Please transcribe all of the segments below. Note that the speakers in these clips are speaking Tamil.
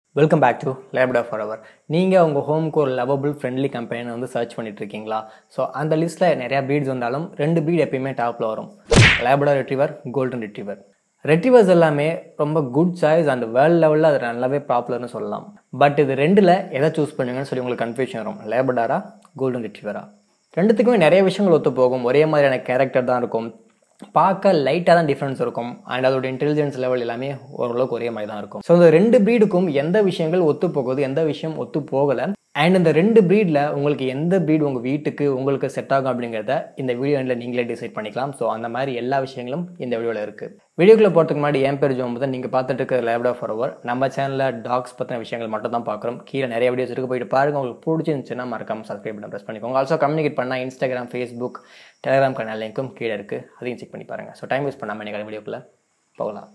வெல்கம் பேக் டு லேப்டா ஃபார் அவர் நீங்கள் உங்கள் ஹோம்க்கு ஒரு லவபிள் ஃப்ரெண்ட்லி கம்பெனி வந்து சர்ச் பண்ணிட்டு இருக்கீங்களா ஸோ அந்த லிஸ்ட்டில் நிறையா பீட்ஸ் வந்தாலும் ரெண்டு பீட் எப்பயுமே டாப்பில் வரும் Labrador retriever golden retriever retrievers எல்லாமே ரொம்ப குட் சாய்ஸ் அந்த வேர்ல்ட் லெவலில் அது நல்லாவே பாப்புலர்னு சொல்லலாம் பட் இது ரெண்டில் எதை சூஸ் பண்ணுவீங்கன்னு சொல்லி உங்களுக்கு கன்ஃபியூஷன் வரும் லேபடாரா கோல்டன் ரெட்ரிவரா ரெண்டுத்துக்குமே நிறைய விஷயங்கள் ஒத்து போகும் ஒரே மாதிரியான கேரக்டர் தான் இருக்கும் பார்க்க லைட்டாக தான் டிஃப்ரென்ஸ் இருக்கும் அண்ட் அதோட இன்டெலிஜென்ஸ் லெவல் எல்லாமே ஓரளவுக்கு ஒரே மாதிரி தான் இருக்கும் ஸோ இந்த ரெண்டு ப்ரீடுக்கும் எந்த விஷயங்கள் ஒத்து போகுது எந்த விஷயம் ஒத்து போகலை அண்ட் இந்த ரெண்டு ப்ரீடில் உங்களுக்கு எந்த ப்ரீட் உங்கள் வீட்டுக்கு உங்களுக்கு செட் ஆகும் அப்படிங்கிறத இந்த வீடியோ நீங்களே டிசைட் பண்ணிக்கலாம் ஸோ அந்த மாதிரி எல்லா விஷயங்களும் இந்த வீடியோவில் இருக்குது வீடியோக்குள்ள போகிறதுக்கு முன்னாடி என் பேர் ஜோம் தான் நீங்கள் பார்த்துட்டு இருக்க லேப்டா ஃபார் ஓவர் நம்ம சேனலில் டாக்ஸ் பற்றின விஷயங்கள் மட்டும் தான் பார்க்குறோம் கீழே நிறைய வீடியோஸ் இருக்கு போயிட்டு பாருங்க உங்களுக்கு பிடிச்சிருந்துச்சுன்னா மறக்காம சப்ஸ்கிரைப் பண்ண ப்ரெஸ் பண்ணிக்கோங்க ஆல்சோ கம்யூனிகேட் பண்ணால் இன்ஸ்டாகிராம் ஃபேஸ்புக் டெலிகிராம் கனல் லிங்க்கும் கீழே இருக்குது அதையும் செக் பண்ணி பாருங்கள் ஸோ டைம் வேஸ்ட் பண்ணாமல் நீங்கள் வீடியோக்குள்ளே போகலாம்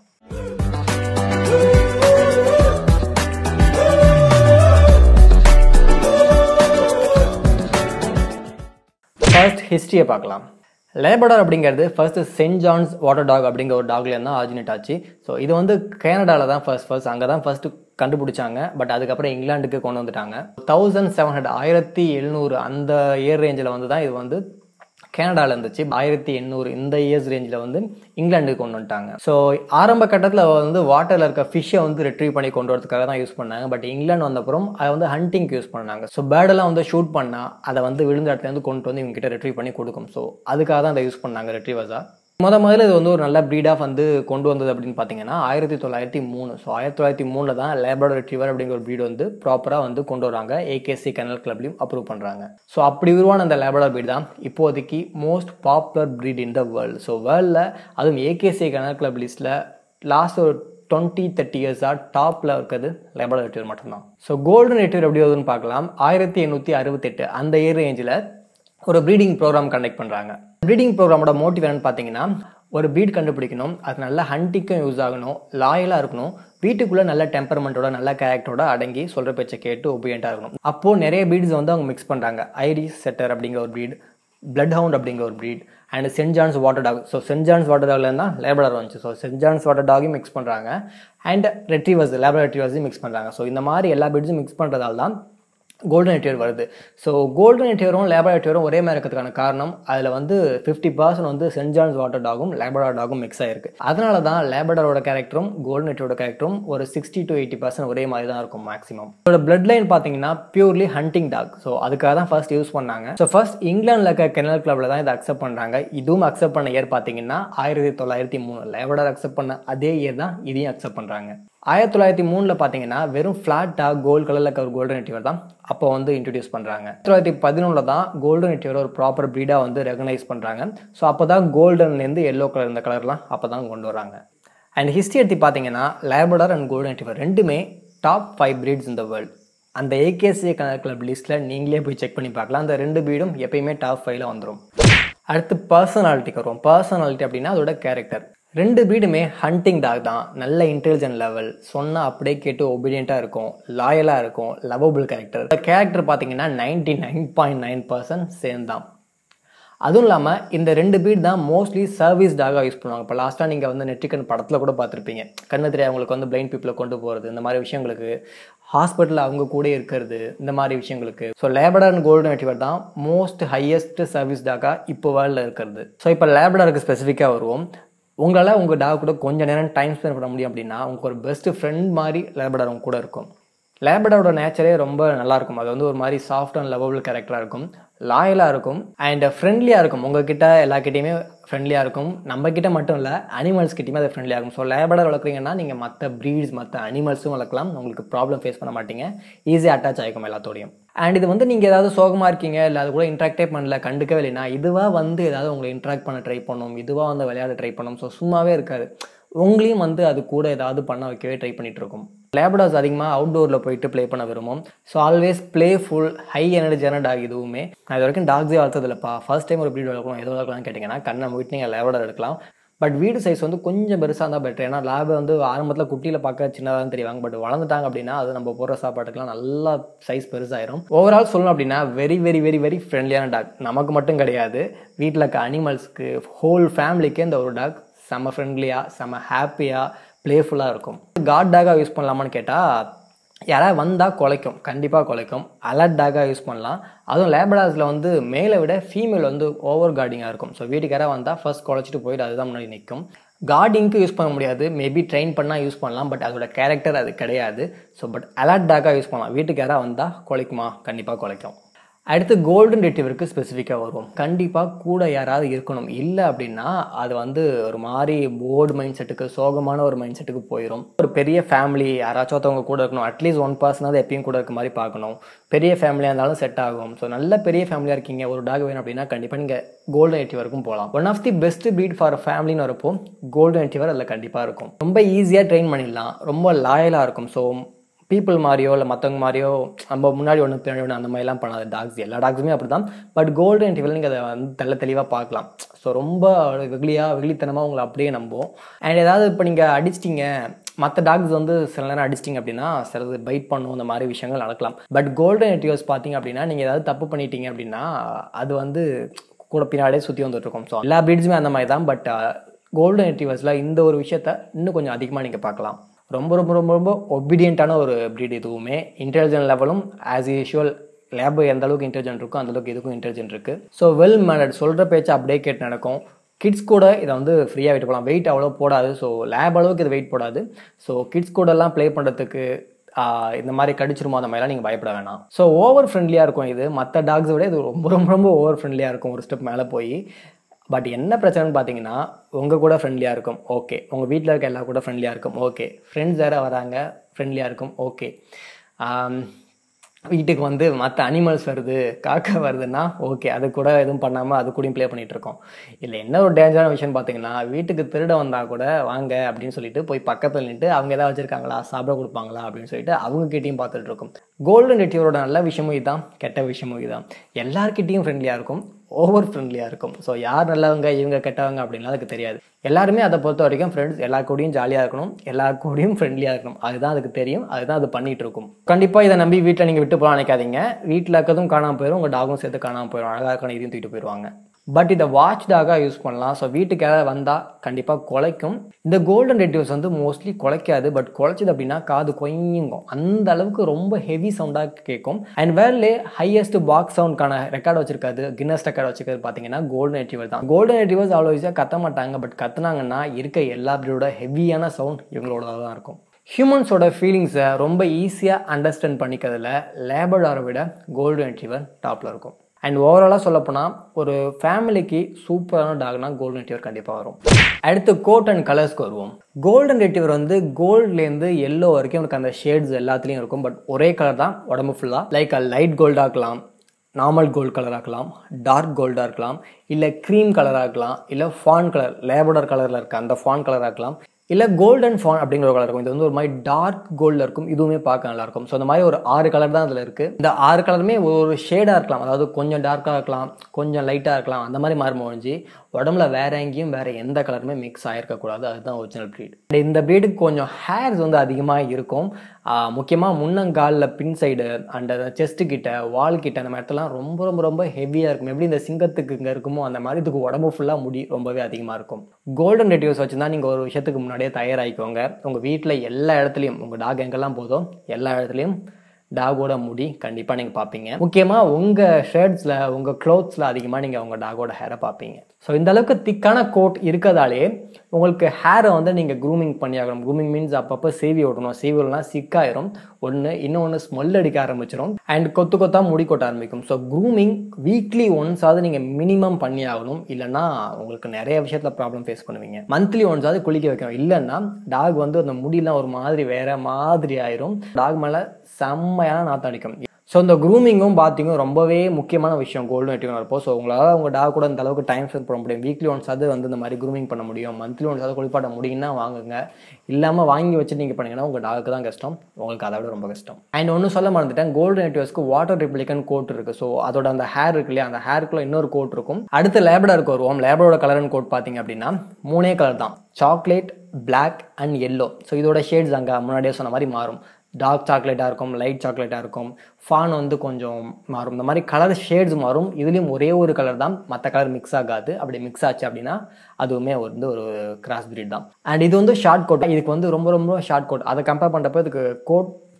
ஃபர்ஸ்ட் ஹிஸ்ட்ரியை பார்க்கலாம் லேபடார் அப்படிங்கிறது first saint John's water dog அப்படிங்கிற ஒரு டாக்லேருந்து தான் ஆரிஜினேட் ஆச்சு ஸோ இது வந்து கனடாவில் தான் ஃபர்ஸ்ட் ஃபர்ஸ்ட் அங்கே தான் ஃபர்ஸ்ட் கண்டுபிடிச்சாங்க பட் அதுக்கப்புறம் இங்கிலாந்துக்கு கொண்டு வந்துட்டாங்க தௌசண்ட் செவன் ஹண்ட்ரட் ஆயிரத்தி எழுநூறு அந்த இயர் ரேஞ்சில் வந்து தான் இது வந்து கனடாவில் இருந்துச்சு ஆயிரத்தி எண்ணூறு இந்த இயர்ஸ் ரேஞ்சில் வந்து இங்கிலாந்துக்கு கொண்டு வந்துட்டாங்க ஸோ ஆரம்ப கட்டத்தில் வந்து வாட்டரில் இருக்க ஃபிஷ்ஷை வந்து ரிட்ரீவ் பண்ணி கொண்டு வரதுக்காக தான் யூஸ் பண்ணாங்க பட் இங்கிலாந்து வந்தப்புறம் அதை வந்து ஹண்டிங்க்கு யூஸ் பண்ணாங்க ஸோ பேர்டெல்லாம் வந்து ஷூட் பண்ணால் அதை வந்து விழுந்த இடத்துலேருந்து கொண்டு வந்து இவங்க கிட்ட ரிட்ரீவ் பண்ணி கொடுக்கும் ஸோ அதுக்காக தான் அதை யூஸ் பண்ணாங்க ரிட்ரீவர்ஸாக முத முதல்ல இது வந்து ஒரு நல்ல ப்ரீடாக வந்து கொண்டு வந்தது அப்படின்னு பார்த்தீங்கன்னா ஆயிரத்தி தொள்ளாயிரத்தி மூணு ஸோ ஆயிரத்தி தொள்ளாயிரத்தி மூணில் தான் லேப்ரடர் ரிட்ரீவர் அப்படிங்கிற ஒரு ப்ரீட் வந்து ப்ராப்பராக வந்து கொண்டு வராங்க ஏகேசி கனல் கிளப்லையும் அப்ரூவ் பண்ணுறாங்க ஸோ அப்படி உருவான அந்த லேப்ரடர் ப்ரீட் தான் இப்போதைக்கு most popular breed in the world so வேர்ல்டில் அதுவும் ஏகேசி கனல் கிளப் லிஸ்ட்டில் லாஸ்ட் ஒரு டுவெண்ட்டி தேர்ட்டி இயர்ஸாக டாப்பில் இருக்கிறது லெபடர் ரெட்டிவர் மட்டும்தான் ஸோ கோல்டன் ரெட்டிவர் எப்படி வருதுன்னு பார்க்கலாம் ஆயிரத்தி எண்ணூற்றி அறுபத்தெட்டு அந்த இயர் ரேஞ்சில் ஒரு ப்ரீடிங் ப்ரோக்ராம் கண்டக்ட் பண்ணுறாங்க ப்ரீடிங் ப்ரோக்ராமோட மோட்டிவ் என்னன்னு பார்த்தீங்கன்னா ஒரு பீட் கண்டுபிடிக்கணும் அது நல்ல ஹண்டிக்கும் யூஸ் ஆகணும் லாயலாக இருக்கணும் வீட்டுக்குள்ளே நல்ல டெம்பர்மெண்ட்டோட நல்ல கேரக்டரோட அடங்கி சொல்கிற பேச்சை கேட்டு ஒபியண்ட்டாக இருக்கணும் அப்போது நிறைய பீட்ஸ் வந்து அவங்க மிக்ஸ் பண்ணுறாங்க ஐரிஸ் செட்டர் அப்படிங்கிற ஒரு ப்ரீட் பிளட் ஹவுண்ட் அப்படிங்கிற ஒரு breed and saint John's water dog so saint John's water டாக்ல தான் லேபடர் வந்துச்சு ஸோ சென்ட் ஜான்ஸ் வாட்டர் டாகையும் மிக்ஸ் பண்ணுறாங்க அண்ட் ரெட்ரீவர்ஸ் லேபர் ரெட்ரீவர்ஸையும் மிக்ஸ் பண்ணுறாங்க ஸோ இந்த மாதிரி எல்லா பீட்ஸும் மிக்ஸ் பண்ணுறதால தான் கோல்டன் எட்டியர் வருது ஸோ கோல்டன் எட்டியரும் லேபர் எட்டியரும் ஒரே மாதிரி இருக்கிறதுக்கான காரணம் அதில் வந்து ஃபிஃப்டி பர்சன்ட் வந்து சென்ட் ஜான்ஸ் வாட்டர் டாகும் லேபடார் டாகும் மிக்ஸ் ஆயிருக்கு அதனால தான் லேபடாரோட கேரக்டரும் கோல்டன் எட்டியோட கேரக்டரும் ஒரு சிக்ஸ்டி டு எயிட்டி பர்சன்ட் ஒரே மாதிரி தான் இருக்கும் மேக்ஸிமம் இதோட பிளட் லைன் பார்த்தீங்கன்னா பியூர்லி ஹண்டிங் டாக் ஸோ அதுக்காக தான் ஃபர்ஸ்ட் யூஸ் பண்ணாங்க ஸோ ஃபர்ஸ்ட் இங்கிலாந்தில் இருக்க கெனல் கிளப்ல தான் இதை அக்செப்ட் பண்ணுறாங்க இதுவும் அக்செப்ட் பண்ண இயர் பார்த்தீங்கன்னா ஆயிரத்தி தொள்ளாயிரத்தி மூணு லேபடார் அக்செப்ட் பண்ண அதே இயர் தான் இதையும் அக்செப்ட் பண்ணுறாங்க ஆயிரத்தி தொள்ளாயிரத்தி மூணில் பார்த்தீங்கன்னா வெறும் ஃப்ளாட்டாக கோல்டு கலரில் இருக்க ஒரு கோல்டன் ரெட்டிவர் தான் அப்போ வந்து இன்ட்ரடியூஸ் பண்ணுறாங்க ஆயிரத்தி தொள்ளாயிரத்தி பதினொன்றில் தான் கோல்டன் ரெட்டிவர் ஒரு ப்ராப்பர் ப்ரீடாக வந்து ரெகனைஸ் பண்ணுறாங்க ஸோ அப்போ தான் கோல்டன்லேருந்து எல்லோ கலர் இந்த கலர்லாம் அப்போ தான் கொண்டு வராங்க அண்ட் ஹிஸ்ட்ரி எடுத்து பார்த்தீங்கன்னா லேபடார் அண்ட் கோல்டன் ரெட்டிவர் ரெண்டுமே டாப் ஃபைவ் ப்ரீட்ஸ் இந்த வேர்ல்டு அந்த ஏகேசி கலர் கிளப் லிஸ்ட்டில் நீங்களே போய் செக் பண்ணி பார்க்கலாம் அந்த ரெண்டு ப்ரீடும் எப்பயுமே டாப் ஃபைவ்ல வந்துடும் அடுத்து பர்சனாலிட்டிக்கு வருவோம் பர்சனாலிட்டி அப்படின்னா அதோட கேரக்டர் ரெண்டு ப்ரீடுமே ஹண்டிங் டாக் தான் நல்ல இன்டெலிஜென்ட் லெவல் சொன்னால் அப்படியே கேட்டு ஒபீடியண்ட்டாக இருக்கும் லாயலாக இருக்கும் லவபிள் கேரக்டர் கேரக்டர் பார்த்தீங்கன்னா ninety nine point nine percent same தான் அதுவும் இல்லாமல் இந்த ரெண்டு பீட் தான் மோஸ்ட்லி சர்வீஸ் டாகாக யூஸ் பண்ணுவாங்க இப்போ லாஸ்ட்டாக நீங்கள் வந்து நெற்றிக்கன் படத்தில் கூட பார்த்துருப்பீங்க கண்ணு தெரியாதவங்களுக்கு வந்து பிளைண்ட் பீப்புளை கொண்டு போகிறது இந்த மாதிரி விஷயங்களுக்கு ஹாஸ்பிட்டலில் அவங்க கூட இருக்கிறது இந்த மாதிரி விஷயங்களுக்கு so Labrador and golden retriever தான் மோஸ்ட் ஹையஸ்ட் சர்வீஸ் டாகாக இப்போ வேர்ல்டில் இருக்கிறது ஸோ இப்போ லேபடருக்கு ஸ்பெசிஃபிக்காக வருவோம் உங்களால் உங்கள் டாக் கூட கொஞ்சம் நேரம் டைம் ஸ்பெண்ட் பண்ண முடியும் அப்படின்னா உங்களுக்கு ஒரு பெஸ்ட் ஃப்ரெண்ட் மாதிரி லேபடர் அவங்க கூட இருக்கும் லேபடரோட நேச்சரே ரொம்ப நல்லாயிருக்கும் அது வந்து ஒரு மாதிரி சாஃப்ட் அண்ட் லவபிள் கேரக்டராக இருக்கும் லாயலாக இருக்கும் அண்ட் ஃப்ரெண்ட்லியாக இருக்கும் உங்ககிட்ட எல்லாக்கிட்டையுமே ஃப்ரெண்ட்லியாக இருக்கும் நம்ம கிட்ட மட்டும் இல்லை அனிமல்ஸ் கிட்டேயுமே அது ஃப்ரெண்ட்லியாக இருக்கும் ஸோ லேபடர் வளர்க்குறீங்கன்னா நீங்கள் மற்ற ப்ரீட்ஸ் மற்ற அனிமல்ஸும் வளர்க்கலாம் உங்களுக்கு ப்ராப்ளம் ஃபேஸ் பண்ண மாட்டீங்க ஈஸியாக அட்டாச் ஆகிக்கும் எல்லாத்தோடையும் அண்ட் இது வந்து நீங்கள் ஏதாவது சோகமாக இருக்கீங்க இல்லை அது கூட இன்ட்ராக்டே பண்ணல கண்டுக்கவே இல்லைன்னா இதுவாக வந்து ஏதாவது உங்களை இன்ட்ராக்ட் பண்ண ட்ரை பண்ணும் இதுவாக வந்து விளையாட ட்ரை பண்ணும் ஸோ சும்மாவே இருக்காது உங்களையும் வந்து அது கூட ஏதாவது பண்ண வைக்கவே ட்ரை பண்ணிட்டு இருக்கும் லேபடாஸ் அதிகமாக அவுட்டோரில் போயிட்டு ப்ளே பண்ண விரும்பும் ஸோ ஆல்வேஸ் ப்ளேஃபுல் ஹை எனர்ஜியான டாக் இதுவுமே நான் இது வரைக்கும் டாக்ஸே வளர்த்ததில்லப்பா ஃபர்ஸ்ட் டைம் ஒரு ப்ரீட் வளர்க்கணும் எது வளர்க்கலாம்னு கேட்டிங்கன்னா கண்ணை மூட்டு நீங்கள் லேபடர் எடுக்கலாம் பட் வீடு சைஸ் வந்து கொஞ்சம் பெருசாக இருந்தால் பெட்டர் ஏன்னா லேப் வந்து ஆரம்பத்தில் குட்டியில் பார்க்க சின்னதாக தெரிவாங்க பட் வளர்ந்துட்டாங்க அப்படின்னா அது நம்ம போடுற சாப்பாட்டுக்குலாம் நல்லா சைஸ் பெருசாயிரும் ஓவரால் சொல்லணும் அப்படின்னா வெரி வெரி வெரி வெரி ஃப்ரெண்ட்லியான டாக் நமக்கு மட்டும் கிடையாது வீட்டில் இருக்க அனிமல்ஸ்க்கு ஹோல் ஃபேமிலிக்கே இந்த ஒரு டாக் செம்ம ஃப்ரெண்ட்லியாக செம்ம ஹாப்பியாக ப்ளேஃபுல்லாக இருக்கும் காட் டாகாக யூஸ் பண்ணலாமான்னு கேட்டால் யாராவது வந்தால் குலைக்கும் கண்டிப்பாக குலைக்கும் அலர்ட் டாகாக யூஸ் பண்ணலாம் அதுவும் லேபடாஸில் வந்து மேலே விட ஃபீமேல் வந்து ஓவர் கார்டிங்காக இருக்கும் ஸோ வீட்டுக்கு யாராவது வந்தால் ஃபர்ஸ்ட் குலைச்சிட்டு போயிட்டு அதுதான் முன்னாடி நிற்கும் கார்டிங்க்கு யூஸ் பண்ண முடியாது மேபி ட்ரெயின் பண்ணால் யூஸ் பண்ணலாம் பட் அதோட கேரக்டர் அது கிடையாது ஸோ பட் அலர்ட் டாகாக யூஸ் பண்ணலாம் வீட்டுக்கு யாராவது வந்தால் குலைக்குமா கண்டிப்பாக குலைக்கும் அடுத்து கோல்டன் ரெட்டிவருக்கு ஸ்பெசிஃபிக்காக வருவோம் கண்டிப்பாக கூட யாராவது இருக்கணும் இல்லை அப்படின்னா அது வந்து ஒரு மாதிரி போர்டு மைண்ட் செட்டுக்கு சோகமான ஒரு மைண்ட் செட்டுக்கு போயிடும் ஒரு பெரிய ஃபேமிலி யாராச்சும் ஒருத்தவங்க கூட இருக்கணும் அட்லீஸ்ட் ஒன் பர்சனாவது எப்பயும் கூட இருக்க மாதிரி பார்க்கணும் பெரிய ஃபேமிலியாக இருந்தாலும் செட் ஆகும் ஸோ நல்ல பெரிய ஃபேமிலியாக இருக்கீங்க ஒரு டாக் வேணும் அப்படின்னா கண்டிப்பாக நீங்கள் கோல்டன் ரெட்டிவருக்கும் போகலாம் one of the best breed for ஃபேமிலின்னு வரப்போ கோல்டன் ரெட்டிவர் அதில் கண்டிப்பாக இருக்கும் ரொம்ப ஈஸியாக ட்ரெயின் பண்ணிடலாம் ரொம்ப லாயலாக இருக்கும் ஸோ பீப்புள் மாதிரியோ இல்லை மற்றவங்க மாதிரியோ நம்ம முன்னாடி ஒன்று பின்னாடி ஒன்று அந்த மாதிரிலாம் பண்ணாது டாக்ஸ் எல்லா டாக்ஸுமே அப்படி தான் பட் கோல்டன் டிவில் நீங்கள் அதை வந்து தெள்ள தெளிவாக பார்க்கலாம் ஸோ ரொம்ப வெகுளியாக வெகுளித்தனமாக உங்களை அப்படியே நம்பும் அண்ட் ஏதாவது இப்போ நீங்கள் அடிச்சிட்டிங்க மற்ற டாக்ஸ் வந்து சில நேரம் அடிச்சிட்டிங்க அப்படின்னா சிலது பைட் பண்ணும் இந்த மாதிரி விஷயங்கள் நடக்கலாம் பட் கோல்டன் ரெட்டிவர்ஸ் பார்த்தீங்க அப்படின்னா நீங்கள் ஏதாவது தப்பு பண்ணிட்டீங்க அப்படின்னா அது வந்து கூட பின்னாடியே சுற்றி வந்துட்டு இருக்கும் ஸோ எல்லா ப்ரீட்ஸுமே அந்த மாதிரி தான் பட் கோல்டன் ரெட்டிவர்ஸில் இந்த ஒரு விஷயத்த இன்னும் கொஞ்சம் அதிகமாக நீங்கள் பார்க்கலாம் ரொம்ப ரொம்ப ரொம்ப ரொம்ப ஒபீடியண்ட்டான ஒரு ப்ரீட் இதுவுமே இன்டெலிஜென்ட் லெவலும் ஆஸ் யூஷுவல் லேப் எந்த அளவுக்கு இன்டெலிஜென்ட் இருக்கோ அந்த அளவுக்கு இதுக்கும் இன்டெலிஜென்ட் இருக்குது ஸோ வெல் மேனட் சொல்கிற பேச்சு அப்படியே கேட்டு நடக்கும் கிட்ஸ் கூட இதை வந்து ஃப்ரீயாக வெயிட் போகலாம் வெயிட் அவ்வளோ போடாது ஸோ லேப் அளவுக்கு இது வெயிட் போடாது ஸோ கிட்ஸ் கூடலாம் ப்ளே பண்ணுறதுக்கு இந்த மாதிரி கடிச்சிருமோ அந்த மாதிரிலாம் நீங்கள் பயப்பட வேணாம் ஸோ ஓவர் ஃப்ரெண்ட்லியாக இருக்கும் இது மற்ற டாக்ஸை விட இது ரொம்ப ரொம்ப ரொம்ப ஓவர் ஃப்ரெண்ட்லியாக இருக்கும் ஒரு ஸ்டெப் மேலே போய் பட் என்ன பிரச்சனைன்னு பார்த்தீங்கன்னா உங்கள் கூட ஃப்ரெண்ட்லியாக இருக்கும் ஓகே உங்கள் வீட்டில் இருக்க எல்லா கூட ஃப்ரெண்ட்லியாக இருக்கும் ஓகே ஃப்ரெண்ட்ஸ் யாராவது வராங்க ஃப்ரெண்ட்லியாக இருக்கும் ஓகே வீட்டுக்கு வந்து மற்ற அனிமல்ஸ் வருது காக்கா வருதுன்னா ஓகே அது கூட எதுவும் பண்ணாமல் அது கூடயும் ப்ளே பண்ணிகிட்டு இருக்கோம் இல்லை என்ன ஒரு டேஞ்சரான விஷயம் பார்த்தீங்கன்னா வீட்டுக்கு திருட வந்தால் கூட வாங்க அப்படின்னு சொல்லிட்டு போய் பக்கத்தில் நின்று அவங்க எதாவது வச்சுருக்காங்களா சாப்பிட கொடுப்பாங்களா அப்படின்னு சொல்லிட்டு அவங்க கிட்டேயும் பார்த்துட்டு இருக்கும் கோல்டன் ரெட்டிவரோட நல்ல விஷயமும் இதுதான் கெட்ட விஷயமும் இதுதான் எல்லார்கிட்டேயும் ஃப்ரெண்ட்லியாக இருக்கும் ஓவர் ஃப்ரெண்ட்லியாக இருக்கும் ஸோ யார் நல்லவங்க இவங்க கெட்டவங்க அப்படின்லாம் அதுக்கு தெரியாது எல்லாருமே அதை பொறுத்த வரைக்கும் ஃப்ரெண்ட்ஸ் எல்லா கூடயும் ஜாலியாக இருக்கணும் எல்லா கூடயும் ஃப்ரெண்ட்லியாக இருக்கணும் அதுதான் அதுக்கு தெரியும் அதுதான் அது பண்ணிகிட்டு இருக்கும் கண்டிப்பாக இதை நம்பி வீட்டில் நீங்கள் விட்டு போகலாம் நினைக்காதீங்க வீட்டில் இருக்கிறதும் காணாமல் போயிடும் உங்கள் டாகும் சேர்த்து காணாமல் போயிடும் அழகாக இருக்கான இதையும் தூக்கிட்டு போயிடுவாங்க பட் இதை வாட்ச் டாகாக யூஸ் பண்ணலாம் ஸோ வீட்டுக்கு யாராவது வந்தால் கண்டிப்பாக குலைக்கும் இந்த கோல்டன் ரெட்டிவ்ஸ் வந்து மோஸ்ட்லி குலைக்காது பட் குலைச்சிது அப்படின்னா காது கொய்யுங்கும் அந்த அளவுக்கு ரொம்ப ஹெவி சவுண்டாக கேட்கும் அண்ட் வேர்லே ஹையஸ்ட் பாக்ஸ் சவுண்ட்கான ரெக்கார்டு வச்சிருக்காது கின்னஸ் ரெக்கார்டு வச்சிருக்காது பார்த்தீங்கன்னா கோல்டன் ரெட்டிவர் தான் கோல்டன் ரெட்டிவர்ஸ் அவ்வளோ ஈஸியாக கத்த மாட்டாங்க பட் கத்துனாங்கன்னா இருக்க எல்லா பிரீடோட ஹெவியான சவுண்ட் இவங்களோட தான் இருக்கும் ஹியூமன்ஸோட ஃபீலிங்ஸை ரொம்ப ஈஸியாக அண்டர்ஸ்டாண்ட் பண்ணிக்கிறதுல லேபர்டாரை விட கோல்டன் ரெட்டிவர் டாப்பில் இருக்கும் அண்ட் ஓவராலாக சொல்லப்போனால் ஒரு ஃபேமிலிக்கு சூப்பரான டாக்னா கோல்டன் ரெட்டிவர் கண்டிப்பாக வரும் அடுத்து கோட் அண்ட் கலர்ஸ்க்கு வருவோம் கோல்டன் ரெட்டிவர் வந்து கோல்ட்லேருந்து எல்லோ வரைக்கும் எனக்கு அந்த ஷேட்ஸ் எல்லாத்துலேயும் இருக்கும் பட் ஒரே கலர் தான் உடம்பு ஃபுல்லாக லைக் லைட் கோல்டாக இருக்கலாம் நார்மல் கோல்டு கலராக இருக்கலாம் டார்க் கோல்டாக இருக்கலாம் இல்லை க்ரீம் கலராக இருக்கலாம் இல்லை ஃபான் கலர் லேபடர் கலரில் இருக்க அந்த ஃபான் கலராக இருக்கலாம் இல்லை கோல்டன் ஃபான் அப்படிங்கிற ஒரு கலர் இருக்கும் இது வந்து ஒரு மாதிரி டார்க் கோல்டில் இருக்கும் இதுவுமே பார்க்க நல்லா இருக்கும் ஸோ அந்த மாதிரி ஒரு ஆறு கலர் தான் அதில் இருக்குது இந்த ஆறு கலருமே ஒரு ஷேடாக இருக்கலாம் அதாவது கொஞ்சம் டார்க்காக இருக்கலாம் கொஞ்சம் லைட்டாக இருக்கலாம் அந்த மாதிரி மாறி முடிஞ்சு உடம்புல வேற எங்கேயும் வேற எந்த கலருமே மிக்ஸ் ஆகிருக்கக்கூடாது அதுதான் ஒரிஜினல் ப்ரீட் இந்த ப்ரீடுக்கு கொஞ்சம் ஹேர்ஸ் வந்து அதிகமாக இருக்கும் முக்கியமாக முன்னங்காலில் பின் சைடு அண்ட் செஸ்ட்டு கிட்ட வால் கிட்ட அந்த இடத்துலாம் ரொம்ப ரொம்ப ரொம்ப ஹெவியாக இருக்கும் எப்படி இந்த சிங்கத்துக்கு இங்கே இருக்குமோ அந்த மாதிரி இதுக்கு உடம்பு ஃபுல்லாக முடி ரொம்பவே அதிகமாக இருக்கும் கோல்டன் ரெட்டிவ்ஸ் வச்சு தான் நீங்கள் ஒரு விஷயத்துக்கு முன்னாடியே தயாராகிக்கோங்க உங்கள் வீட்டில் எல்லா இடத்துலையும் உங்கள் டாக் எங்கெல்லாம் போதோ எல்லா இடத்துலையும் டாகோட முடி கண்டிப்பாக நீங்கள் பார்ப்பீங்க முக்கியமாக உங்கள் ஷர்ட்ஸில் உங்கள் க்ளோத்ஸில் அதிகமாக நீங்கள் உங்கள் டாகோட ஹேரை பார்ப்பீங்க ஸோ இந்த அளவுக்கு திக்கான கோட் இருக்கதாலே உங்களுக்கு ஹேரை வந்து நீங்கள் க்ரூமிங் பண்ணி ஆகணும் க்ரூமிங் மீன்ஸ் அப்பப்போ சேவி விடணும் சேவி விடலாம் சிக்காயிரும் ஒன்று இன்னொன்று ஸ்மெல் அடிக்க ஆரம்பிச்சிடும் அண்ட் கொத்து கொத்தாக முடி கொட்ட ஆரம்பிக்கும் ஸோ க்ரூமிங் வீக்லி ஒன்ஸாவது நீங்கள் மினிமம் பண்ணி ஆகணும் இல்லைன்னா உங்களுக்கு நிறைய விஷயத்தில் ப்ராப்ளம் ஃபேஸ் பண்ணுவீங்க மந்த்லி ஒன்ஸாவது குளிக்க வைக்கணும் இல்லைன்னா டாக் வந்து அந்த முடியெல்லாம் ஒரு மாதிரி வேற மாதிரி ஆயிரும் டாக் மேலே செம்மையான நாத்தம் அடிக்கும் ஸோ இந்த க்ரூமிங்கும் பாத்திங்கும் ரொம்பவே முக்கியமான விஷயம் கோல்டன் ரெட்டிவன் இருப்போம் ஸோ உங்களால் உங்கள் டாக் கூட இந்த அளவுக்கு டைம் ஸ்பெண்ட் பண்ண முடியும் வீக்லி ஒன்ஸ் அது வந்து இந்த மாதிரி க்ரூமிங் பண்ண முடியும் மந்த்லி ஒன்ஸ் அது குளிப்பாட்ட முடியும்னா வாங்குங்க இல்லாமல் வாங்கி வச்சு நீங்கள் பண்ணீங்கன்னா உங்கள் டாக்கு தான் கஷ்டம் உங்களுக்கு அதை விட ரொம்ப கஷ்டம் அண்ட் ஒன்று சொல்ல மறந்துட்டேன் கோல்டன் ரெட்டிவர்ஸ்க்கு வாட்டர் ரிப்ளிகன் கோட் இருக்குது ஸோ அதோட அந்த ஹேர் இருக்கு இல்லையா அந்த ஹேருக்குள்ள இன்னொரு கோட் இருக்கும் அடுத்து லேபடருக்கு வருவோம் லேபரோட கலர்னு கோட் பார்த்தீங்க அப்படின்னா மூணே கலர் தான் chocolate black and yellow so இதோட ஷேட்ஸ் அங்கே முன்னாடியே சொன்ன மாதிரி மாறும் டார்க் சாக்லேட்டாக இருக்கும் லைட் சாக்லேட்டாக இருக்கும் ஃபான் வந்து கொஞ்சம் மாறும் இந்த மாதிரி கலர் ஷேட்ஸ் மாறும் இதுலேயும் ஒரே ஒரு கலர் தான் மற்ற கலர் மிக்ஸ் ஆகாது அப்படி மிக்ஸ் ஆச்சு அப்படின்னா அதுவுமே வந்து ஒரு கிராஸ் பிரீட் தான் அண்ட் இது வந்து ஷார்ட் கோட் இதுக்கு வந்து ரொம்ப ரொம்ப ஷார்ட் கோட் அதை கம்பேர் பண்ணுறப்போ இதுக்கு கோட்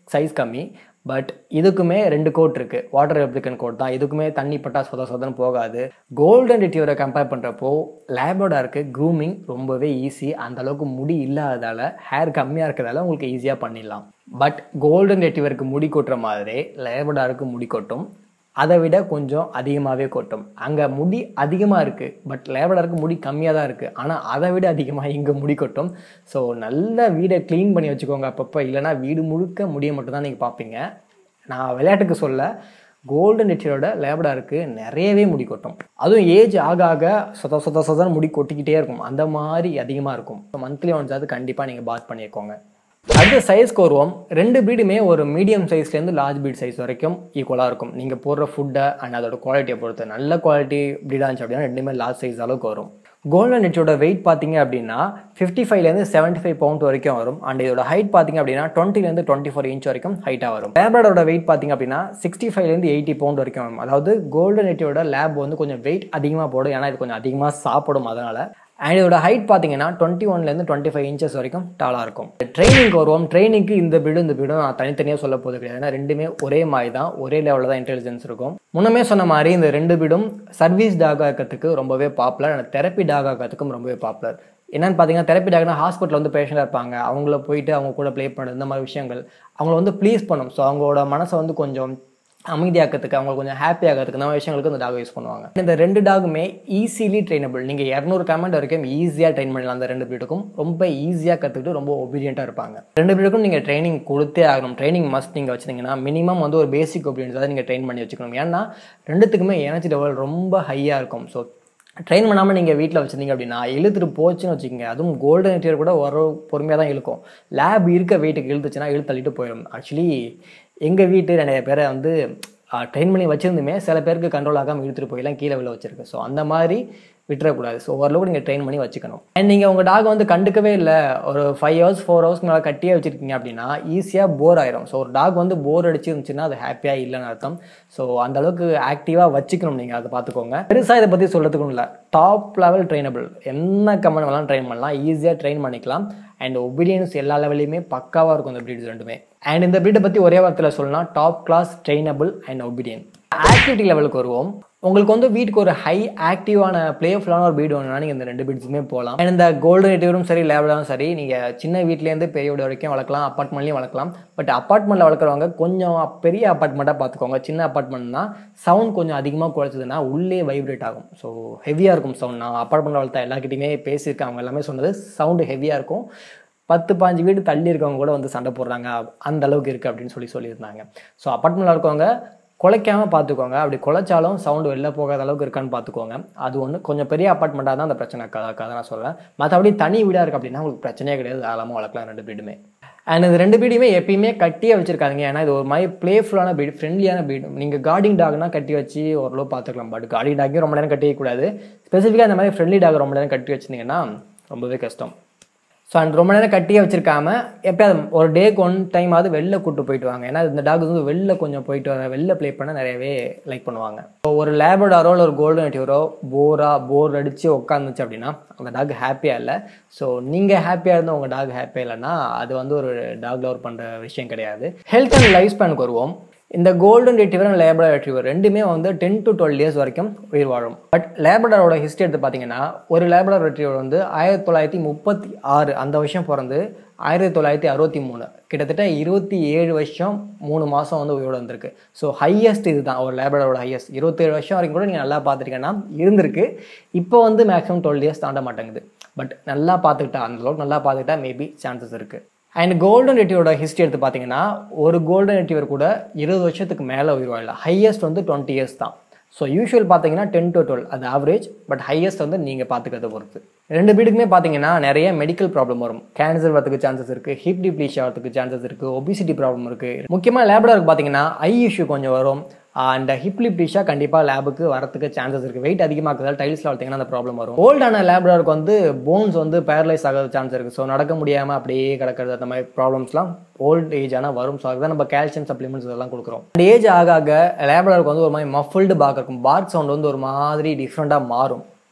சைஸ் கம்மி பட் இதுக்குமே ரெண்டு கோட் இருக்குது வாட்டர் ரெப்ளிகன் கோட் தான் இதுக்குமே தண்ணி பட்டா சொத சொதன்னு போகாது கோல்டன் ரிட்டியூரை கம்பேர் பண்ணுறப்போ லேபோடாருக்கு க்ரூமிங் ரொம்பவே ஈஸி அந்த அளவுக்கு முடி இல்லாததால் ஹேர் கம்மியாக இருக்கிறதால உங்களுக்கு ஈஸியாக பண்ணிடலாம் பட் கோல்டன் ரெட்டிவருக்கு முடி கொட்டுற மாதிரி லேபடாருக்கு முடி கொட்டும் அதை விட கொஞ்சம் அதிகமாகவே கொட்டும் அங்கே முடி அதிகமாக இருக்குது பட் லேபடாருக்கு முடி கம்மியாக தான் இருக்குது ஆனால் அதை விட அதிகமாக இங்கே முடி கொட்டும் ஸோ நல்ல வீடை க்ளீன் பண்ணி வச்சுக்கோங்க அப்பப்போ இல்லைனா வீடு முழுக்க முடிய மட்டும் தான் நீங்கள் பார்ப்பீங்க நான் விளையாட்டுக்கு சொல்ல கோல்டன் ரெட்டியரோட லேபடாருக்கு நிறையவே முடி கொட்டும் அதுவும் ஏஜ் ஆக ஆக சொத சொத சொதன்னு முடி கொட்டிக்கிட்டே இருக்கும் அந்த மாதிரி அதிகமாக இருக்கும் மந்த்லி ஒன்ஸ் அது கண்டிப்பாக நீங்கள் பாத் பண்ணிக்கோங்க அடுத்த சைஸ்க்கு வருவோம் ரெண்டு ப்ரீடுமே ஒரு மீடியம் சைஸ்லேருந்து லார்ஜ் ப்ரீட் சைஸ் வரைக்கும் ஈக்குவலாக இருக்கும் நீங்கள் போடுற ஃபுட்டை அண்ட் அதோட குவாலிட்டியை பொறுத்து நல்ல குவாலிட்டி ப்ரீடாக இருந்துச்சு அப்படின்னா ரெண்டுமே லார்ஜ் சைஸ் அளவுக்கு வரும் கோல்டன் நெட்டோட வெயிட் பார்த்தீங்க அப்படின்னா ஃபிஃப்டி ஃபைவ்லேருந்து செவன்ட்டி ஃபைவ் பவுண்ட் வரைக்கும் வரும் அண்ட் இதோட ஹைட் பார்த்தீங்க அப்படின்னா டுவெண்ட்டிலேருந்து டுவெண்ட்டி ஃபோர் இன்ச் வரைக்கும் ஹைட்டாக வரும் லேபரோட வெயிட் பார்த்தீங்க அப்படின்னா சிக்ஸ்டி ஃபைவ்லேருந்து எயிட்டி பவுண்ட் வரைக்கும் வரும் அதாவது கோல்டன் நெட்டோட லேப் வந்து கொஞ்சம் வெயிட் அதிகமாக போடும் ஏன்னா இது கொஞ்சம் அதிகமாக சாப்பிடும் அதனால் அண்ட் இதோட ஹைட் பார்த்தீங்கன்னா டுவெண்ட்டி ஒன்லேருந்து டுவெண்ட்டி ஃபைவ் இன்ச்சஸ் வரைக்கும் டாலாக இருக்கும் ட்ரைனிங்க்கு வருவோம் ட்ரைனிங்க்கு இந்த வீடு இந்த வீடும் நான் தனித்தனியாக சொல்ல போது கிடையாது ஏன்னா ரெண்டுமே ஒரே மாதிரி தான் ஒரே லெவலில் தான் இன்டெலிஜென்ஸ் இருக்கும் முன்னமே சொன்ன மாதிரி இந்த ரெண்டு வீடும் சர்வீஸ் டாக் ஆக்கிறதுக்கு ரொம்பவே பாப்புலர் அண்ட் தெரப்பி டாக் ஆக்கிறதுக்கும் ரொம்பவே பாப்புலர் என்னன்னு பார்த்தீங்கன்னா தெரப்பி டாக்னா ஹாஸ்பிட்டலில் வந்து பேஷண்டாக இருப்பாங்க அவங்கள போயிட்டு அவங்க கூட ப்ளே பண்ணுறது இந்த மாதிரி விஷயங்கள் அவங்கள வந்து ப்ளீஸ் பண்ணும் ஸோ அவங்களோட மனசை வந்து கொஞ்சம் அமைதியாக்கிறதுக்கு அவங்க கொஞ்சம் ஹாப்பி ஆகிறதுக்கு இந்த மாதிரி விஷயங்களுக்கு இந்த டாக் யூஸ் பண்ணுவாங்க இந்த ரெண்டு டாகுமே ஈஸிலி ட்ரெயினபிள் நீங்கள் இரநூறு கமெண்ட் வரைக்கும் ஈஸியாக ட்ரெயின் பண்ணலாம் அந்த ரெண்டு பீடுக்கும் ரொம்ப ஈஸியாக கற்றுக்கிட்டு ரொம்ப ஒபீடியண்ட்டாக இருப்பாங்க ரெண்டு பீடுக்கும் நீங்கள் ட்ரைனிங் கொடுத்தே ஆகணும் ட்ரைனிங் மஸ்ட் நீங்கள் வச்சிருந்தீங்கன்னா மினிமம் வந்து ஒரு பேசிக் ஒபீடியன்ஸ் தான் நீங்கள் ட்ரெயின் பண்ணி வச்சுக்கணும் ஏன்னா ரெண்டுத்துக்குமே எனர்ஜி லெவல் ரொம்ப ஹையாக இருக்கும் ஸோ ட்ரெயின் பண்ணாமல் நீங்கள் வீட்டில் வச்சுருந்தீங்க அப்படின்னா இழுத்துட்டு போச்சுன்னு வச்சுக்கோங்க அதுவும் கோல்டன் எட்டியர் கூட ஒரு பொறுமையாக தான் இழுக்கும் லேப் இருக்க வெயிட்டுக்கு இழுத்துச்சுன்னா இழுத்து தள்ளிட்டு போயிடும் ஆக்சுவலி எங்கள் வீட்டு நிறைய பேரை வந்து ட்ரெயின் பண்ணி வச்சுருந்துமே சில பேருக்கு கண்ட்ரோல் ஆகாமல் இழுத்துட்டு போயெல்லாம் கீழே விழ வச்சிருக்கு ஸோ அந்த மாதிரி விட்டுறக்கூடாது ஸோ ஓரளவுக்கு நீங்கள் ட்ரெயின் பண்ணி வச்சுக்கணும் அண்ட் நீங்கள் உங்கள் டாக் வந்து கண்டுக்கவே இல்லை ஒரு ஃபைவ் ஹவர்ஸ் ஃபோர் ஹவர்ஸ்க்கு மேலே கட்டியே வச்சுருக்கீங்க அப்படின்னா ஈஸியாக போர் ஆயிரும் ஸோ ஒரு டாக் வந்து போர் அடிச்சு இருந்துச்சுன்னா அது ஹாப்பியாக இல்லைன்னு அர்த்தம் ஸோ அந்த அளவுக்கு ஆக்டிவாக வச்சுக்கணும் நீங்கள் அதை பார்த்துக்கோங்க பெருசாக இதை பற்றி சொல்கிறதுக்கும் இல்லை டாப் லெவல் ட்ரெயினபிள் என்ன கமெண்ட் வேணாலும் ட்ரெயின் பண்ணலாம் ஈஸியாக ட்ரெயின் பண்ணிக்கலாம் அண்ட் ஒபீடியன்ஸ் எல்லா லெவலையுமே பக்காவாக இருக்கும் இந்த ப்ரீட்ஸ் ரெண்டுமே அண்ட் இந்த ப்ரீடை பற்றி ஒரே வார்த்தையில் சொல்லலாம் top class trainable and obedient activity லெவலுக்கு வருவோம் உங்களுக்கு வந்து வீட்டுக்கு ஒரு ஹை ஆக்டிவான பிளேஃபுல்லான ஒரு பீடு வேணும்னா நீங்கள் இந்த ரெண்டு பீட்ஸுமே போகலாம் அண்ட் இந்த கோல்டன் ரெட்டிவரும் சரி லேபடாவும் சரி நீங்கள் சின்ன வீட்லேருந்து பெரிய வீடு வரைக்கும் வளர்க்கலாம் அப்பார்ட்மெண்ட்லேயும் வளர்க்கலாம் பட் அப்பார்ட்மெண்ட்டில் வளர்க்குறவங்க கொஞ்சம் பெரிய அப்பார்ட்மெண்ட்டாக பார்த்துக்கோங்க சின்ன அப்பார்ட்மெண்ட்னா சவுண்ட் கொஞ்சம் அதிகமாக குறைச்சதுன்னா உள்ளே வைப்ரேட் ஆகும் ஸோ ஹெவியாக இருக்கும் சவுண்ட் நான் அப்பார்ட்மெண்ட்டில் வளர்த்த எல்லாக்கிட்டையுமே பேசியிருக்கேன் அவங்க எல்லாமே சொன்னது சவுண்டு ஹெவியாக இருக்கும் பத்து பாஞ்சு வீடு தள்ளி இருக்கவங்க கூட வந்து சண்டை போடுறாங்க அந்த அளவுக்கு இருக்குது அப்படின்னு சொல்லி சொல்லியிருந்தாங்க ஸோ அப்பார்ட்மெண்ட்டில் இருக்கவங்க குலைக்காமல் பார்த்துக்கோங்க அப்படி குலைச்சாலும் சவுண்டு வெளில போகாத அளவுக்கு இருக்கான்னு பார்த்துக்கோங்க அது ஒன்று கொஞ்சம் பெரிய அப்பார்ட்மெண்ட்டாக தான் அந்த பிரச்சனை கதை நான் சொல்கிறேன் மற்றபடி தனி வீடாக இருக்குது அப்படின்னா உங்களுக்கு பிரச்சனையே கிடையாது தாராளமாக வளர்க்கலாம் ரெண்டு வீடுமே அண்ட் இது ரெண்டு பீடியுமே எப்பயுமே கட்டியே வச்சிருக்காங்க ஏன்னா இது ஒரு மாதிரி பிளேஃபுல்லான பீடு ஃப்ரெண்ட்லியான பீடு நீங்கள் கார்டிங் டாக்னா கட்டி வச்சு ஓரளவு பார்த்துக்கலாம் பட் கார்டிங் டாக்கையும் ரொம்ப நேரம் கட்டிக்கக்கூடாது ஸ்பெசிஃபிக்காக இந்த மாதிரி ஃப்ரெண்ட்லி டாக் ரொம்ப நேரம் கட்டி வச்சிருந்தீங்கன்னா ரொம்பவே கஷ்டம் ஸோ அண்ட் ரொம்ப நேரம் கட்டியே வச்சிருக்காம எப்பயாவது ஒரு டேக்கு ஒன் டைமாவது வெளில கூட்டு போயிட்டு வாங்க ஏன்னா இந்த டாக் வந்து வெளில கொஞ்சம் போயிட்டு வர வெளில ப்ளே பண்ண நிறையவே லைக் பண்ணுவாங்க ஸோ ஒரு லேபடாரோ இல்லை ஒரு கோல்டன் ரெட்டிவரோ போரா போர் அடித்து உட்காந்துச்சு அப்படின்னா அந்த டாக் ஹாப்பியாக இல்லை ஸோ நீங்கள் ஹாப்பியாக இருந்தால் உங்கள் டாக் ஹாப்பியாக இல்லைன்னா அது வந்து ஒரு டாக் லவர் பண்ணுற விஷயம் கிடையாது ஹெல்த் அண்ட் லைஃப் ஸ்பேனுக்கு வருவோம் இந்த golden retriever and labrador retriever ரெண்டுமே வந்து டென் டு டுவெல் இயர்ஸ் வரைக்கும் உயிர் வாழும் பட் லேபடரோட ஹிஸ்ட்ரி எடுத்து பார்த்தீங்கன்னா ஒரு லேபடர் ரெட்டிவர் வந்து ஆயிரத்தி தொள்ளாயிரத்தி முப்பத்தி ஆறு அந்த வருஷம் பிறந்து ஆயிரத்தி தொள்ளாயிரத்தி அறுபத்தி மூணு கிட்டத்தட்ட இருபத்தி ஏழு வருஷம் மூணு மாதம் வந்து உயிரோட வந்திருக்கு ஸோ ஹையஸ்ட் இதுதான் ஒரு லேபடரோட ஹையஸ்ட் இருபத்தேழு வருஷம் வரைக்கும் கூட நீங்கள் நல்லா பார்த்துருக்கீங்கன்னா இருந்திருக்கு இப்போ வந்து மேக்ஸிமம் டுவெல் இயர்ஸ் தாண்ட மாட்டேங்குது பட் நல்லா பார்த்துக்கிட்டா அந்த அளவுக்கு நல்லா பார்த்துக்கிட்டா மேபி சான்சஸ் இருக்குது அண்ட் கோல்டன் ரெட்டிவரோட ஹிஸ்ட்ரி எடுத்து பார்த்தீங்கன்னா ஒரு கோல்டன் ரெட்டிவர் கூட இருபது வருஷத்துக்கு மேலே உயிர் வாழல ஹையஸ்ட் வந்து டுவெண்ட்டி இயர்ஸ் தான் ஸோ யூஷுவல் பார்த்தீங்கன்னா டென் டு டுவெல் அது ஆவரேஜ் பட் ஹையஸ்ட் வந்து நீங்கள் பார்த்துக்கிறத பொறுத்து ரெண்டு வீடுக்குமே பார்த்தீங்கன்னா நிறைய மெடிக்கல் ப்ராப்ளம் வரும் கேன்சர் வரதுக்கு சான்சஸ் இருக்குது ஹிப் டிப்ளீஷ் ஆகிறதுக்கு சான்சஸ் இருக்குது ஒபிசிட்டி ப்ராப்ளம் இருக்குது முக்கியமாக லேப்டாருக்கு பார்த்தீங்கன்னா ஐ இஷ்யூ கொஞ்சம் வரும் அண்ட் ஹிப்லி ப்ளீஷா கண்டிப்பாக லேபுக்கு வரதுக்கு சான்சஸ் இருக்குது வெயிட் அதிகமாக்குறதால டைல்ஸில் வளர்த்திங்கன்னா அந்த ப்ராப்ளம் வரும் ஓல்டான லேப்டாருக்கு வந்து போன்ஸ் வந்து பேரலைஸ் ஆகிறது சான்ஸ் இருக்குது ஸோ நடக்க முடியாமல் அப்படியே கிடக்கிறது அந்த மாதிரி ப்ராப்ளம்ஸ்லாம் ஓல்ட் ஏஜ் ஆனால் வரும் ஸோ அதுதான் நம்ம கால்சியம் சப்ளிமெண்ட்ஸ் இதெல்லாம் கொடுக்குறோம் அந்த ஏஜ் ஆக ஆக லேப்டாருக்கு வந்து ஒரு மாதிரி மஃபிள்டு பார்க்க இருக்கும் பார்க் சவுண்ட் வந்து ஒரு மாதிரி டிஃப்ரெண்ட்டாக மாறும்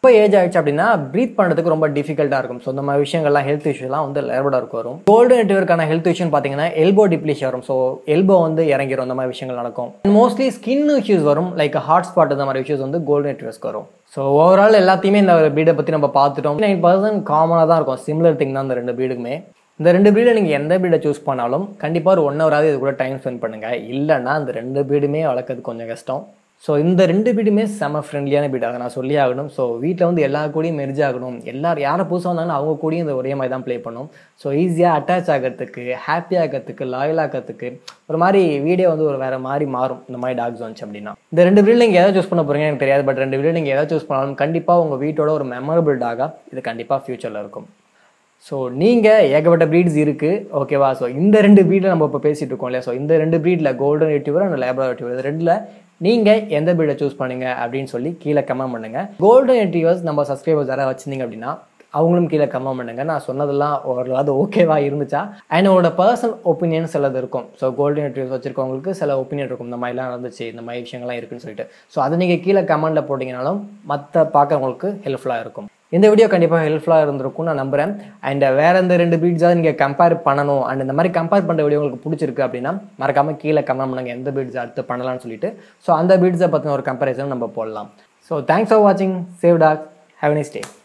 இப்போ ஏஜ் ஆயிடுச்சு அப்படின்னா ப்ரீத் பண்ணுறதுக்கு ரொம்ப டிஃபிகல்ட்டாக இருக்கும் ஸோ இந்த மாதிரி விஷயங்கள்லாம் ஹெல்த் இஷ்யூலாம் வந்து லேபடாருக்கு வரும் கோல்டன் ரெட்டிவருக்கான ஹெல்த் இஷ்யூன்னு பார்த்தீங்கன்னா எல்போ டிப்ளிஷ் வரும் ஸோ எல்போ வந்து இறங்கிரும் இந்த மாதிரி விஷயங்கள் நடக்கும் மோஸ்ட்லி ஸ்கின் இஷ்யூஸ் வரும் லைக் ஹாட் ஸ்பாட் இந்த மாதிரி இஷ்யூஸ் வந்து கோல்டன் ரெட்டிவர்ஸ்க்கு வரும் ஸோ ஓவரால் எல்லாத்தையுமே இந்த ப்ரீடை பற்றி நம்ம பார்த்துட்டோம் நைன் பர்சன்ட் காமனாக தான் இருக்கும் சிமிலர் திங் தான் இந்த ரெண்டு ப்ரீடுக்குமே இந்த ரெண்டு ப்ரீடை நீங்கள் எந்த ப்ரீடை சூஸ் பண்ணாலும் கண்டிப்பாக ஒரு ஒன் ஹவராவது இது கூட டைம் ஸ்பெண்ட் பண்ணுங்கள் இல்லைன்னா அந்த ரெண்டு ப்ரீடுமே வளர்க்கறது கொஞ்சம் கஷ்டம் ஸோ இந்த ரெண்டு பீடுமே செம ஃப்ரெண்ட்லியான பீட் அதை நான் சொல்லி ஆகணும் ஸோ வீட்டில் வந்து எல்லா கூடயும் மெர்ஜ் ஆகணும் எல்லாரும் யாரை புதுசாக வந்தாலும் அவங்க கூடயும் இந்த ஒரே மாதிரி தான் ப்ளே பண்ணும் ஸோ ஈஸியாக அட்டாச் ஆகிறதுக்கு ஹாப்பி ஆகிறதுக்கு லாயல் ஆகிறதுக்கு ஒரு மாதிரி வீடியோ வந்து ஒரு வேறு மாதிரி மாறும் இந்த மாதிரி டாக்ஸ் வந்துச்சு அப்படின்னா இந்த ரெண்டு வீடியோ நீங்கள் எதாவது சூஸ் பண்ண போகிறீங்க எனக்கு தெரியாது பட் ரெண்டு வீடியோ நீங்கள் எதாவது சூஸ் பண்ணாலும் கண்டிப்பாக உங்கள் வீட்டோட ஒரு மெமரபிள் டாகாக இது கண்டிப்பாக ஃப்யூச்சரில் இருக்கும் ஸோ நீங்கள் ஏகப்பட்ட ப்ரீட்ஸ் இருக்குது ஓகேவா ஸோ இந்த ரெண்டு ப்ரீடில் நம்ம இப்போ பேசிகிட்டு இருக்கோம் இல்லையா ஸோ இந்த ரெண்டு ப்ரீடில் golden retriever and labrador retriever இது ரெண்டில் நீங்கள் எந்த ப்ரீடை சூஸ் பண்ணுங்க அப்படின்னு சொல்லி கீழே கமெண்ட் பண்ணுங்கள் கோல்டன் ரெட்டிவர்ஸ் நம்ம சப்ஸ்கிரைபர்ஸ் யாராவது வச்சிருந்தீங்க அப்படின்னா அவங்களும் கீழே கமெண்ட் பண்ணுங்கள் நான் சொன்னதெல்லாம் ஓரளவு ஓகேவா இருந்துச்சா அண்ட் உங்களோட பர்சனல் ஒப்பீனியன் சிலது இருக்கும் ஸோ கோல்டன் ரெட்டிவர்ஸ் வச்சிருக்கவங்களுக்கு சில ஒப்பீனியன் இருக்கும் இந்த மாதிரிலாம் நடந்துச்சு இந்த மாதிரி விஷயங்கள்லாம் இருக்குன்னு சொல்லிட்டு ஸோ அதை நீங்கள் கீழே கமெண்ட்டில் போட்டிங்கனாலும் மற்ற பார்க்குறவங்களுக்கு ஹெல்ப்ஃபுல்லாக இருக்கும் இந்த வீடியோ கண்டிப்பாக ஹெல்ப்ஃபுல்லாக இருந்திருக்கும் நான் நம்புகிறேன் அண்ட் வேறு எந்த ரெண்டு பீட்ஸாவது நீங்கள் கம்பேர் பண்ணணும் அண்ட் இந்த மாதிரி கம்பேர் பண்ணுற வீடியோ உங்களுக்கு பிடிச்சிருக்கு அப்படின்னா மறக்காமல் கீழே கமெண்ட் பண்ணுங்கள் எந்த பீட்ஸ் அடுத்து பண்ணலாம்னு சொல்லிட்டு ஸோ அந்த பீட்ஸை பற்றின ஒரு கம்பேரிசன் நம்ம போடலாம் ஸோ தேங்க்ஸ் ஃபார் வாட்சிங் save dog have nice day